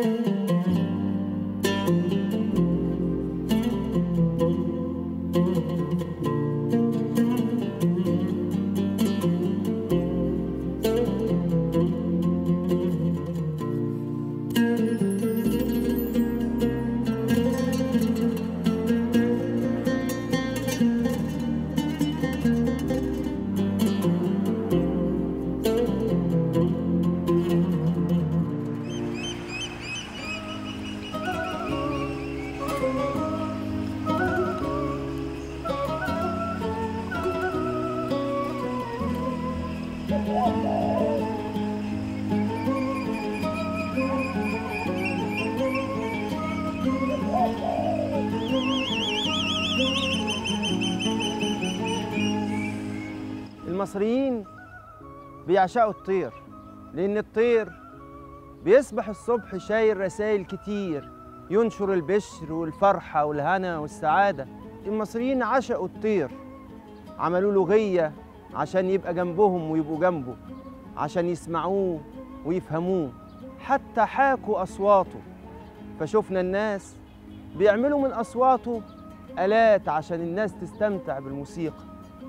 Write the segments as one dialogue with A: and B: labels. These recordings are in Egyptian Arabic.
A: المصريين بيعشقوا الطير لأن الطير بيصبح الصبح شايل رسائل كتير ينشر البشر والفرحة والهنا والسعادة المصريين عشقوا الطير عملوا له غية عشان يبقى جنبهم ويبقوا جنبه عشان يسمعوه ويفهموه حتى حاكوا أصواته فشفنا الناس بيعملوا من أصواته آلات عشان الناس تستمتع بالموسيقى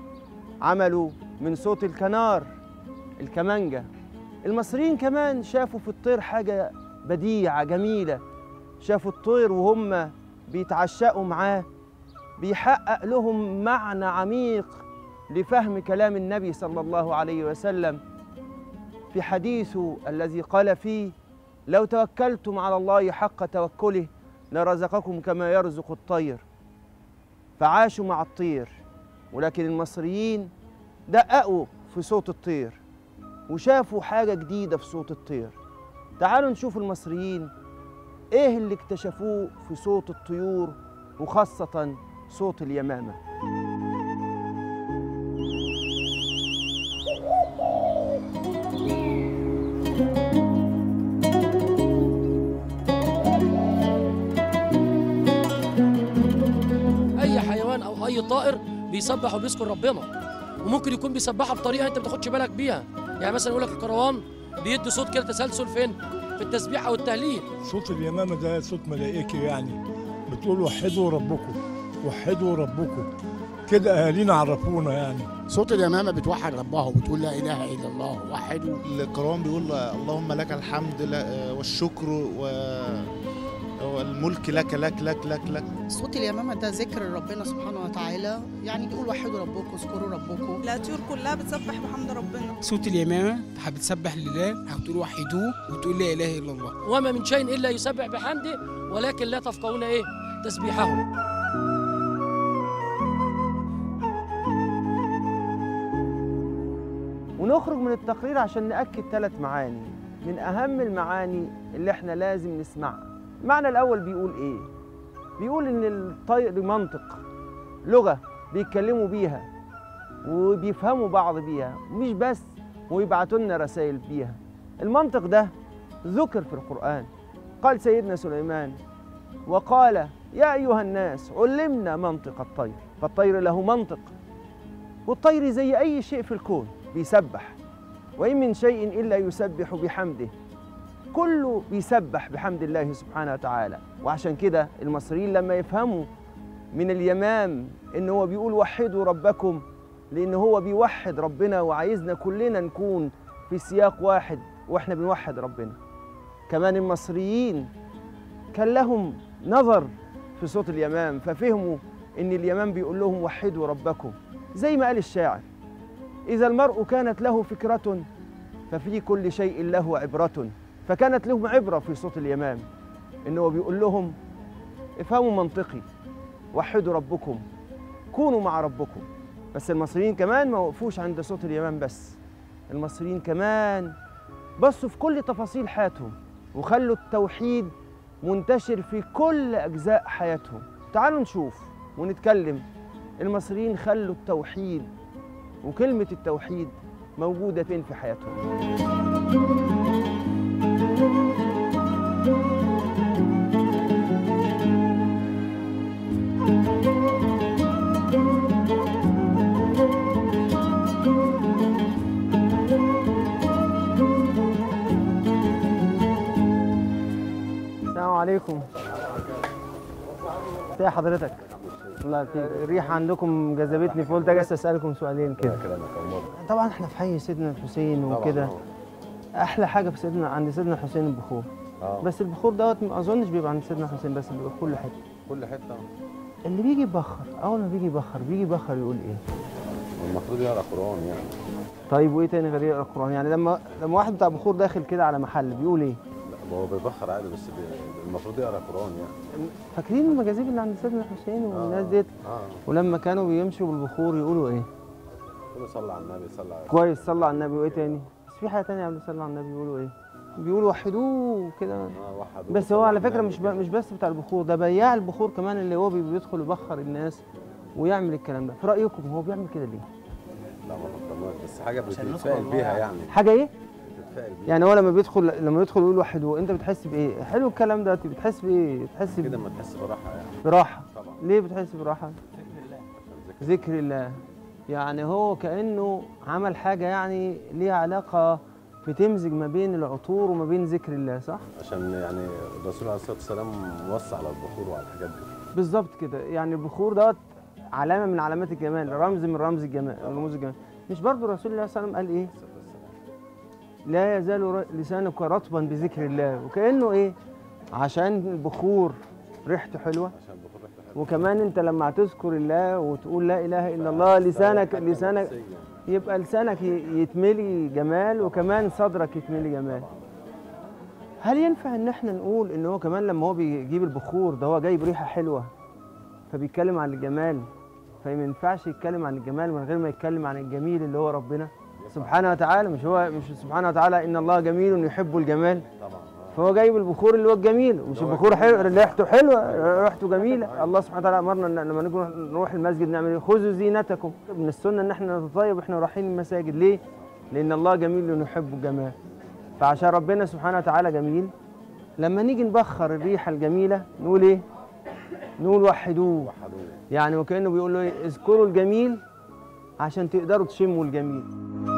A: عملوا من صوت الكنار الكمانجة المصريين كمان شافوا في الطير حاجة بديعة جميلة شافوا الطير وهم بيتعشقوا معاه بيحقق لهم معنى عميق لفهم كلام النبي صلى الله عليه وسلم في حديثه الذي قال فيه لو توكلتم على الله حق توكله لرزقكم كما يرزق الطير فعاشوا مع الطير ولكن المصريين دققوا في صوت الطير وشافوا حاجة جديدة في صوت الطير تعالوا نشوف المصريين ايه اللي اكتشفوه في صوت الطيور وخاصة صوت اليمامة
B: اي حيوان او اي طائر بيسبح وبيذكر ربنا وممكن يكون بيسبحها بطريقه انت ما تاخدش بالك بيها يعني مثلا يقول لك الكروان بيدي صوت كده تسلسل فين في التسبيح او التهليل
C: صوت اليمامة ده صوت ملائكي يعني بتقول وحدوا ربكم وحدوا ربكم كده أهالينا عرفونا يعني
D: صوت اليمامة بتوحد ربها وبتقول لا إله إلا الله وحدوا
E: القرآن بيقول اللهم لك الحمد لا- والشكر و- والملك لك لك لك لك لك
F: صوت اليمامة ده ذكر ربنا سبحانه وتعالى يعني بيقول وحدوا ربكم اذكروا ربكم
G: الطيور كلها بتسبح بحمد ربنا
H: صوت اليمامة بتسبح لله هتقول وحدوه وتقول لا إله إلا الله
B: وما من شيء الا يسبح بحمده ولكن لا تفقهون ايه تسبيحهم
A: ونخرج من التقرير عشان نأكد ثلاث معاني من أهم المعاني اللي احنا لازم نسمعها المعنى الأول بيقول إيه؟ بيقول إن الطير منطق لغة بيتكلموا بيها وبيفهموا بعض بيها مش بس ويبعتوا لنا رسائل بيها المنطق ده ذكر في القرآن قال سيدنا سليمان وقال يا أيها الناس علمنا منطق الطير فالطير له منطق والطير زي أي شيء في الكون بيسبح وإن من شيء إلا يسبح بحمده كله بيسبح بحمد الله سبحانه وتعالى وعشان كده المصريين لما يفهموا من اليمام إن هو بيقول وحدوا ربكم لأن هو بيوحد ربنا وعايزنا كلنا نكون في سياق واحد وإحنا بنوحد ربنا كمان المصريين كان لهم نظر في صوت اليمام ففهموا إن اليمام بيقول لهم وحدوا ربكم زي ما قال الشاعر إذا المرء كانت له فكرة ففي كل شيء له عبرة فكانت لهم عبرة في صوت اليمام إنه بيقول لهم افهموا منطقي وحدوا ربكم كونوا مع ربكم بس المصريين كمان ما وقفوش عند صوت اليمام بس المصريين كمان بصوا في كل تفاصيل حياتهم وخلوا التوحيد منتشر في كل أجزاء حياتهم تعالوا نشوف ونتكلم المصريين خلوا التوحيد وكلمة التوحيد موجودة فين في حياتهم السلام عليكم ازي حضرتك الله يبارك الريحه عندكم جذبتني فقلت اجي اسالكم سؤالين كده طبعا احنا في حي سيدنا الحسين وكده احلى حاجه في سيدنا عند سيدنا الحسين البخور بس البخور دوت ما اظنش بيبقى عند سيدنا الحسين بس بيبقى في كل حته
I: كل حته
A: اللي بيجي يبخر اول ما بيجي يبخر بيجي يبخر يقول ايه
I: المفروض يقرا قران يعني
A: طيب وايه تاني غير يقرا القران يعني لما لما واحد بتاع بخور داخل كده على محل بيقول ايه
I: لا هو بيبخر عادي بس بي... المفروض يقرا قران يعني
A: فاكرين المجاذيب اللي عند سيدنا الحسين والناس ديت
I: اه
A: ولما كانوا بيمشوا بالبخور يقولوا ايه
I: كله صلى على النبي صلى على
A: كويس صلى على النبي وايه تاني بس في حاجه تانية قبل صلى على النبي بيقولوا ايه بيقولوا وحدوه كده
I: اه وحد
A: بس هو على فكره مش ب... مش بس بتاع البخور ده بياع البخور كمان اللي هو بي- بيدخل يبخر الناس ويعمل الكلام ده في رايكم هو بيعمل كده ليه
I: لا ما فكرناش بس حاجه بتتفائل بيها يعني
A: حاجه ايه
I: بتتفائل بيها
A: يعني هو لما بيدخل لما يدخل يقول وحدوه انت بتحس بايه حلو الكلام ده بتحس بايه بتحس
I: كده
A: ب-
I: ما تحس براحه يعني
A: براحه
I: طبعا
A: ليه بتحس براحه ذكر الله يعني هو كانه عمل حاجه يعني ليها علاقه بتمزج ما بين العطور وما بين ذكر الله صح
I: عشان يعني الرسول عليه الصلاه والسلام وصى على البخور وعلى الحاجات دي
A: بالظبط كده يعني البخور دوت علامه من علامات الجمال رمز من رمز الجمال رموز الجمال مش برضو الرسول الله صلى الله عليه وسلم قال ايه لا يزال ر- لسانك رطبا بذكر الله وكانه ايه عشان البخور ريحته حلوه
I: عشان البخور ريحته حلوه
A: وكمان انت لما هتذكر الله وتقول لا اله الا الله لسانك لسانك يبقى لسانك ي- يتملي جمال وكمان صدرك يتملي جمال هل ينفع ان احنا نقول ان هو كمان لما هو بيجيب البخور ده هو جايب ريحه حلوه فبيتكلم عن الجمال فما ينفعش يتكلم عن الجمال من غير ما يتكلم عن الجميل اللي هو ربنا سبحانه وتعالى مش هو مش سبحانه وتعالى ان الله جميل يحب الجمال
I: طبعا آه.
A: فهو جايب البخور اللي هو الجميل مش
I: اللي هو
A: البخور
I: الجميل.
A: حلو ريحته حلوه ريحته جميله الله سبحانه وتعالى امرنا ان لما نيجي نروح المسجد نعمل ايه خذوا زينتكم من السنه ان احنا نتطيب واحنا رايحين المساجد ليه لان الله جميل يحب الجمال فعشان ربنا سبحانه وتعالى جميل لما نيجي نبخر الريحه الجميله نقول ايه نقول وحدوه
I: وحدوه
A: يعني وكانه بيقول له ايه اذكروا الجميل عشان تقدروا تشموا الجميل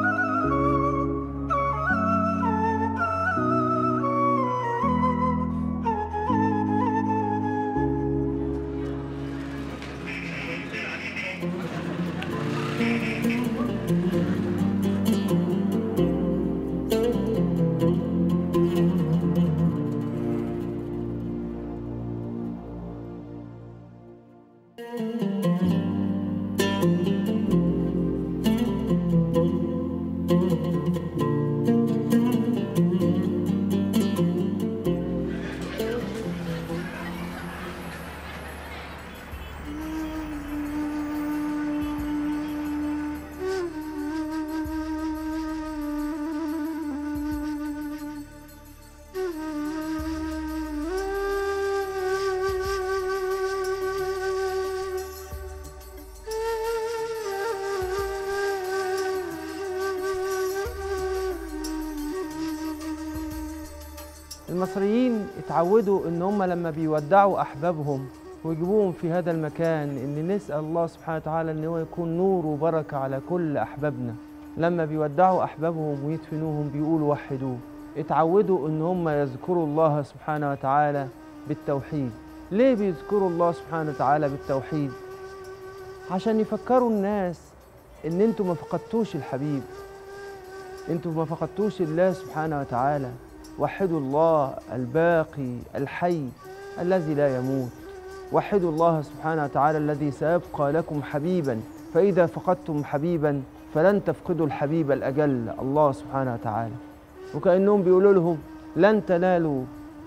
A: المصريين اتعودوا ان هم لما بيودعوا احبابهم ويجيبوهم في هذا المكان ان نسال الله سبحانه وتعالى ان هو يكون نور وبركه على كل احبابنا لما بيودعوا احبابهم ويدفنوهم بيقولوا وحدوه اتعودوا ان هم يذكروا الله سبحانه وتعالى بالتوحيد ليه بيذكروا الله سبحانه وتعالى بالتوحيد عشان يفكروا الناس ان انتوا ما فقدتوش الحبيب انتوا ما فقدتوش الله سبحانه وتعالى وحدوا الله الباقي الحي الذي لا يموت وحدوا الله سبحانه وتعالى الذي سيبقى لكم حبيبا فإذا فقدتم حبيبا فلن تفقدوا الحبيب الأجل الله سبحانه وتعالى وكأنهم بيقولوا لهم لن تنالوا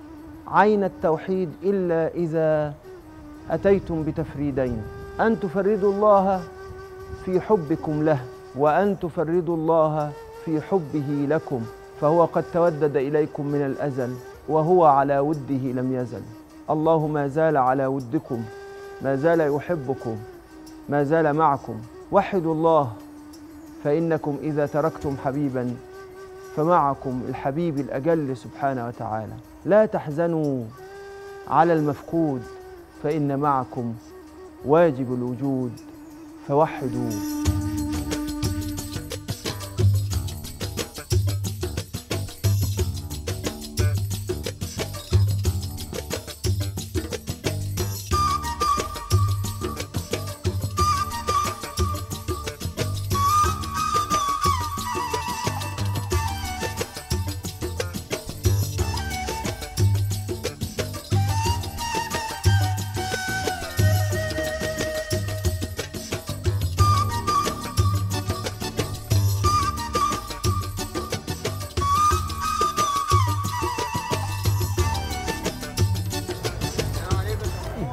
A: عين التوحيد إلا إذا أتيتم بتفريدين أن تفردوا الله في حبكم له وأن تفردوا الله في حبه لكم فهو قد تودد إليكم من الأزل وهو على وده لم يزل الله ما زال على ودكم ما زال يحبكم ما زال معكم وحدوا الله فإنكم إذا تركتم حبيبا فمعكم الحبيب الأجل سبحانه وتعالى لا تحزنوا على المفقود فإن معكم واجب الوجود فوحدوا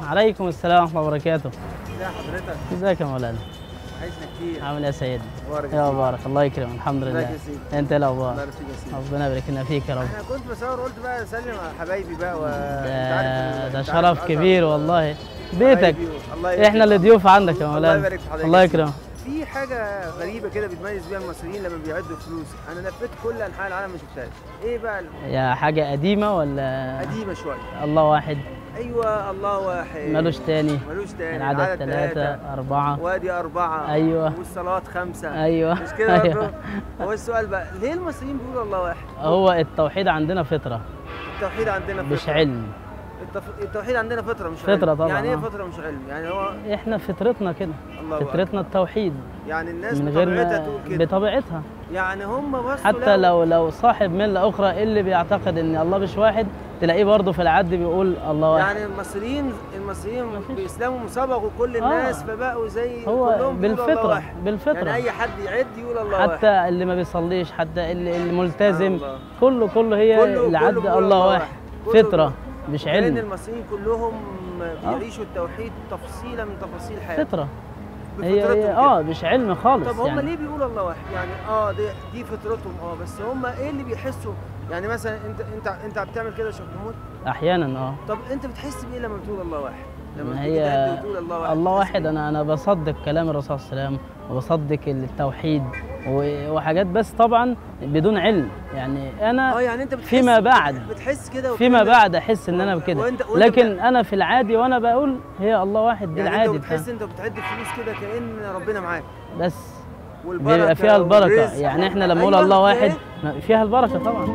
J: عليكم السلام ورحمة الله وبركاته
A: ازي حضرتك
J: ازيك يا مولانا
A: وحشنا كتير
J: عامل ايه يا سيدنا
A: اخبارك
J: يا
A: إيه؟
J: مبارك الله يكرمك الحمد
A: ازيك
J: لله
A: يا سيدي
J: انت ايه الاخبار
A: الله يرضيك يا سيدي
J: ربنا يبارك لنا فيك يا رب
A: انا كنت بصور قلت بقى اسلم على حبايبي بقى و
J: ده, ده شرف كبير والله بيتك
A: حبايبي، الله يبارك
J: احنا اللي ضيوف عندك يا
A: الله
J: مولانا
A: يبارك في حضرتك
J: الله
A: يا
J: يكرمك
A: في حاجة غريبة كده بتميز بيها المصريين لما بيعدوا فلوس، أنا لفيت كل أنحاء العالم ما شفتهاش، إيه بقى؟ ال-
J: يا حاجة قديمة ولا
A: قديمة شوية،
J: الله واحد
A: أيوه الله واحد
J: ملوش تاني
A: ملوش تاني
J: العدد ثلاثة أربعة
A: وادي أربعة
J: أيوه.
A: والصلوات خمسة
J: أيوه
A: مش كده
J: أيوه.
A: برضه؟ هو السؤال بقى ليه المصريين بيقولوا الله واحد؟
J: هو التوحيد عندنا فطرة
A: التوحيد عندنا فطرة
J: مش علم
A: التف- التوحيد عندنا فطرة مش
J: فطرة
A: علم.
J: طبعاً،
A: يعني إيه
J: آه.
A: فطرة مش علم؟ يعني هو
J: احنا فطرتنا كده
A: الله أكبر.
J: فطرتنا التوحيد
A: يعني الناس
J: من غير
A: بطبيعتها
J: ما
A: تقول كده
J: بطبيعتها
A: يعني هم بس
J: حتى لو لو صاحب ملة أخرى اللي بيعتقد إن الله مش واحد تلاقيه برضه في العد بيقول الله واحد
A: يعني المصريين المصريين بيسلموا صبغوا كل
J: آه.
A: الناس فبقوا زي
J: هو
A: كلهم بيقولوا الله
J: بالفطرة
A: واحد.
J: بالفطرة
A: يعني اي حد يعد يقول الله واحد
J: حتى اللي ما بيصليش حتى اللي, اللي ملتزم
A: الله.
J: كله كله هي
A: كله-
J: اللي
A: كله
J: عد
A: بيقول
J: الله
A: الله
J: واحد
A: واحد. كله
J: فطرة مش
A: لان
J: علم
A: المصريين كلهم بيعيشوا التوحيد تفصيله من تفاصيل حياتهم
J: فطرة هي,
A: بفطرتهم
J: هي
A: كده.
J: اه مش علم خالص
A: طب هم
J: يعني
A: ليه بيقولوا الله واحد؟ يعني اه دي دي فطرتهم اه بس هم ايه اللي بيحسوا؟ يعني مثلا انت انت انت بتعمل كده يا شيخ محمود
J: احيانا اه
A: طب انت بتحس بايه لما بتقول الله واحد؟ لما
J: ما
A: بتيجي
J: هي
A: تعد وتقول الله واحد
J: الله
A: بتحس
J: واحد انا انا بصدق كلام الرسول صلى الله عليه وسلم وبصدق التوحيد و- وحاجات بس طبعا بدون علم يعني انا
A: اه يعني انت بتحس
J: فيما بعد
A: بتحس كده
J: فيما
A: وكده.
J: بعد احس ان انا بكده
A: وانت- وانت
J: لكن انا في العادي وانا بقول هي الله واحد دي
A: يعني
J: العادي
A: انت بتحس
J: بتاعي.
A: انت بتعد الفلوس كده كان ربنا معاك
J: بس
A: والبركه
J: بيبقى فيها البركه
A: والرزق.
J: يعني احنا لما نقول
A: أيوة،
J: الله
A: في
J: واحد
A: إيه؟
J: ما- فيها البركه طبعا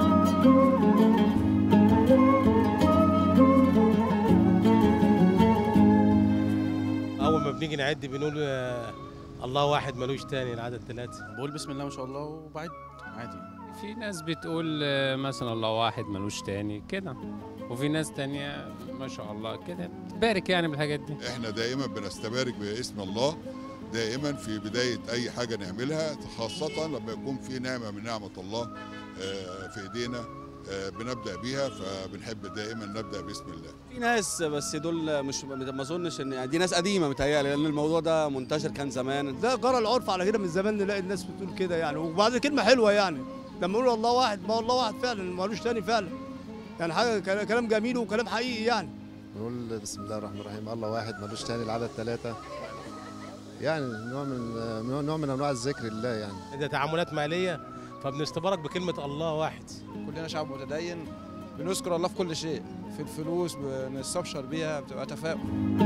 K: اول ما بنيجي نعد بنقول آه، الله واحد ملوش تاني العدد ثلاثة
L: بقول بسم الله ما شاء الله وبعد عادي
M: في ناس بتقول آه، مثلا الله واحد ملوش تاني كده وفي ناس تانية ما شاء الله كده تبارك يعني بالحاجات دي
N: احنا دائما بنستبارك باسم الله دائما في بداية أي حاجة نعملها خاصة لما يكون في نعمة من نعمة الله آه، في إيدينا آه، بنبدأ بيها فبنحب دائما نبدأ باسم الله
O: في ناس بس دول مش ما اظنش ان يعني دي ناس قديمه متهيألي لان الموضوع ده منتشر كان زمان
P: ده جرى العرف على كده من زمان نلاقي الناس بتقول كده يعني وبعد كلمه حلوه يعني لما يقولوا الله واحد ما هو الله واحد فعلا مالوش تاني فعلا يعني حاجه كلا- كلام جميل وكلام حقيقي يعني
Q: نقول بسم الله الرحمن الرحيم الله واحد ملوش تاني العدد ثلاثة يعني نوع من نوع من انواع الذكر لله يعني
K: ده تعاملات مالية فبنستبارك بكلمة الله واحد
L: كلنا شعب متدين بنذكر الله في كل شيء في الفلوس بنستبشر بيها بتبقى تفاؤل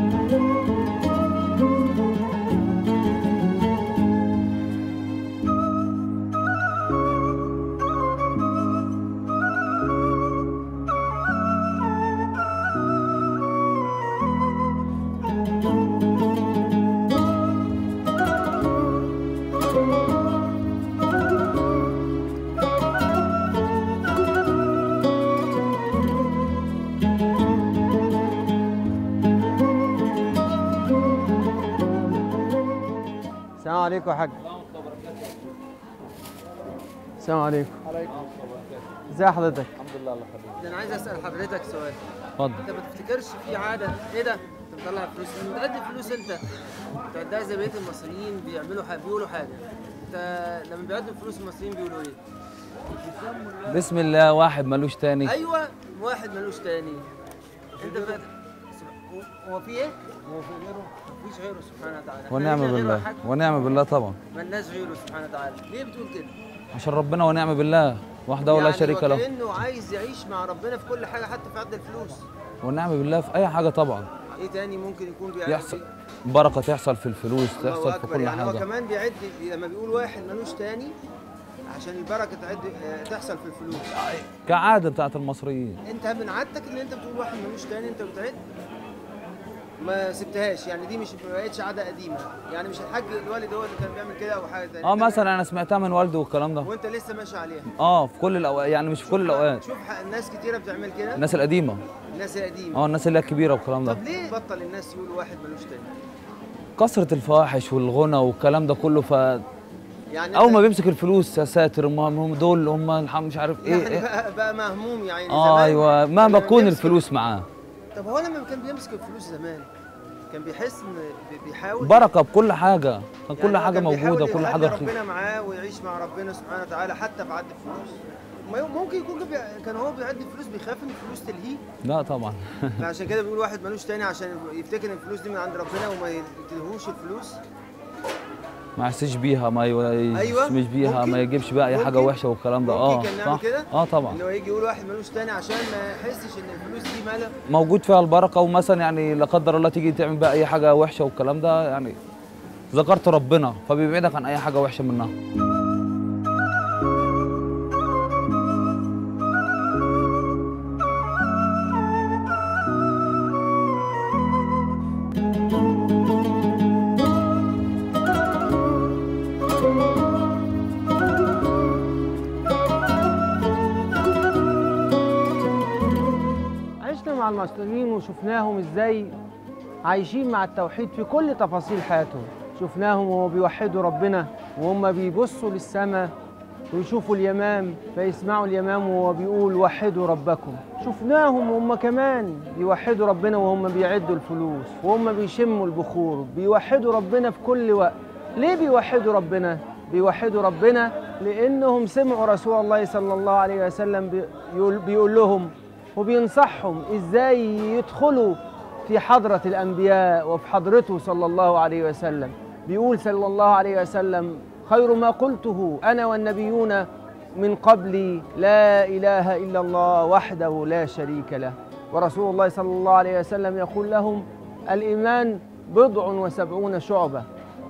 A: السلام عليكم يا حاج السلام عليكم
R: عليكم
A: ازي حضرتك
R: الحمد لله الله يخليك
A: انا عايز اسال حضرتك سؤال
R: اتفضل.
A: انت ما تفتكرش في عاده ايه ده انت مطلع فلوس لما بتعد فلوس انت بتعدها زي بقيه المصريين بيعملوا حاجه بيقولوا حاجه انت لما بيعدوا فلوس المصريين بيقولوا ايه
S: بسم الله واحد ملوش تاني
A: ايوه واحد ملوش تاني انت فاهم هو في ايه هو في غيره مفيش غيره سبحانه وتعالى إحنا
S: ونعم
A: لينا غيره يا
S: بالله
A: حاج؟
S: ونعم بالله طبعا
A: ملناش غيره سبحانه وتعالى ليه بتقول كده
S: عشان ربنا ونعم بالله وحده ولا
A: يعني
S: شريك له
A: وكأنه عايز يعيش مع ربنا في كل حاجه حتى في عد الفلوس
S: ونعم بالله في اي حاجه طبعا
A: ايه تاني ممكن يكون بيعمل
S: يحصل بركه تحصل في الفلوس
A: الله
S: تحصل في
A: أكبر.
S: كل
A: يعني هو
S: حاجه
A: كمان بيعد لما بيقول واحد ملوش تاني عشان البركه تعد آه، تحصل في الفلوس
S: كعاده بتاعت المصريين
A: انت من عادتك ان انت بتقول واحد ملوش تاني انت بتعد ما سبتهاش يعني دي مش ما بقتش عاده قديمه يعني مش الحاج الوالد هو اللي كان بيعمل كده او حاجه تانية
S: اه مثلا انا سمعتها من والدي والكلام ده
A: وانت لسه ماشي عليها
S: اه في كل الاوقات يعني مش في كل الاوقات
A: شوف ح- الناس كتيره بتعمل كده
S: الناس القديمه
A: الناس القديمه
S: اه الناس اللي هي الكبيره والكلام ده
A: طب ليه بطل الناس يقولوا واحد ملوش تاني
S: كثره الفواحش والغنى والكلام ده كله ف
A: يعني
S: اول
A: أنت-
S: ما بيمسك الفلوس يا ساتر هم هم دول هم الحم- مش عارف ايه,
A: يعني
S: إيه.
A: بقى, بقى مهموم يعني
S: اه
A: زمان
S: ايوه مهما
A: لما
S: تكون
A: بيمسك-
S: الفلوس معاه
A: طب هو لما كان بيمسك الفلوس زمان كان بيحس ان بي- بيحاول
S: بركه بكل حاجه كان كل
A: يعني هو
S: حاجه
A: كان بيحاول
S: موجوده كل
A: يخلي
S: حاجه رخيصه
A: ربنا معاه ويعيش مع ربنا سبحانه وتعالى حتى بعد الفلوس ما يم- ممكن يكون بي... كان هو بيعد الفلوس بيخاف ان الفلوس تلهيه
S: لا طبعا
A: فعشان كده بيقول واحد ملوش تاني عشان يفتكر ان الفلوس دي من عند ربنا وما يديلهوش الفلوس
S: ما يحسش بيها ما
A: أيوة،
S: يسمش بيها
A: ممكن.
S: ما يجيبش بقى اي حاجه
A: ممكن.
S: وحشه والكلام ده
A: ممكن
S: اه
A: كان نعمل
S: صح
A: كده
S: اه طبعا
A: ان هو يجي يقول واحد ملوش تاني عشان ما يحسش ان الفلوس دي مالها
S: موجود فيها البركه ومثلا يعني لا قدر الله تيجي تعمل بقى اي حاجه وحشه والكلام ده يعني ذكرت ربنا فبيبعدك عن اي حاجه وحشه منها
A: عشنا مع المصريين وشفناهم ازاي عايشين مع التوحيد في كل تفاصيل حياتهم شفناهم وهم بيوحدوا ربنا وهم بيبصوا للسماء ويشوفوا اليمام فيسمعوا اليمام وهو بيقول وحدوا ربكم شفناهم وهم كمان بيوحدوا ربنا وهم بيعدوا الفلوس وهم بيشموا البخور بيوحدوا ربنا في كل وقت ليه بيوحدوا ربنا بيوحدوا ربنا لانهم سمعوا رسول الله صلى الله عليه وسلم بيقول, بيقول لهم وبينصحهم ازاي يدخلوا في حضرة الأنبياء وفي حضرته صلى الله عليه وسلم بيقول صلى الله عليه وسلم خير ما قلته أنا والنبيون من قبلي لا إله إلا الله وحده لا شريك له ورسول الله صلى الله عليه وسلم يقول لهم الإيمان بضع وسبعون شعبة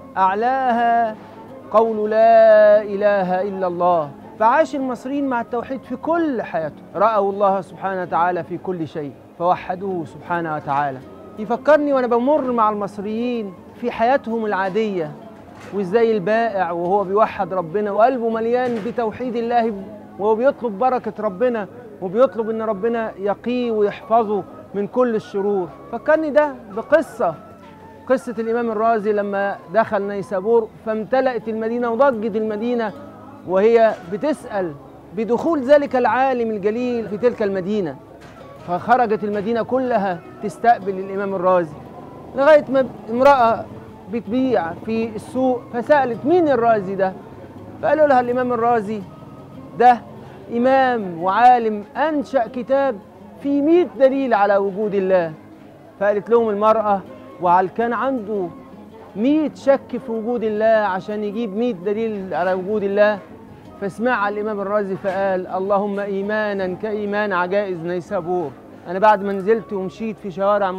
A: أعلاها قول لا إله إلا الله فعاش المصريين مع التوحيد في كل حياتهم رأوا الله سبحانه وتعالى في كل شيء فوحدوه سبحانه وتعالى يفكرني وأنا بمر مع المصريين في حياتهم العادية وإزاي البائع وهو بيوحد ربنا وقلبه مليان بتوحيد الله وهو بيطلب بركة ربنا وبيطلب إن ربنا يقيه ويحفظه من كل الشرور فكرني ده بقصة قصة الإمام الرازي لما دخل نيسابور فامتلأت المدينة وضجت المدينة وهي بتسأل بدخول ذلك العالم الجليل في تلك المدينة فخرجت المدينة كلها تستقبل الإمام الرازي لغاية ما امرأة بتبيع في السوق فسألت مين الرازي ده فقالوا لها الإمام الرازي ده إمام وعالم أنشأ كتاب فيه مئة دليل على وجود الله فقالت لهم المرأة وهل كان عنده مئة شك في وجود الله عشان يجيب مئة دليل على وجود الله فسمع الإمام الرازي فقال اللهم إيمانا كإيمان عجائز نيسابور أنا بعد ما نزلت ومشيت في شوارع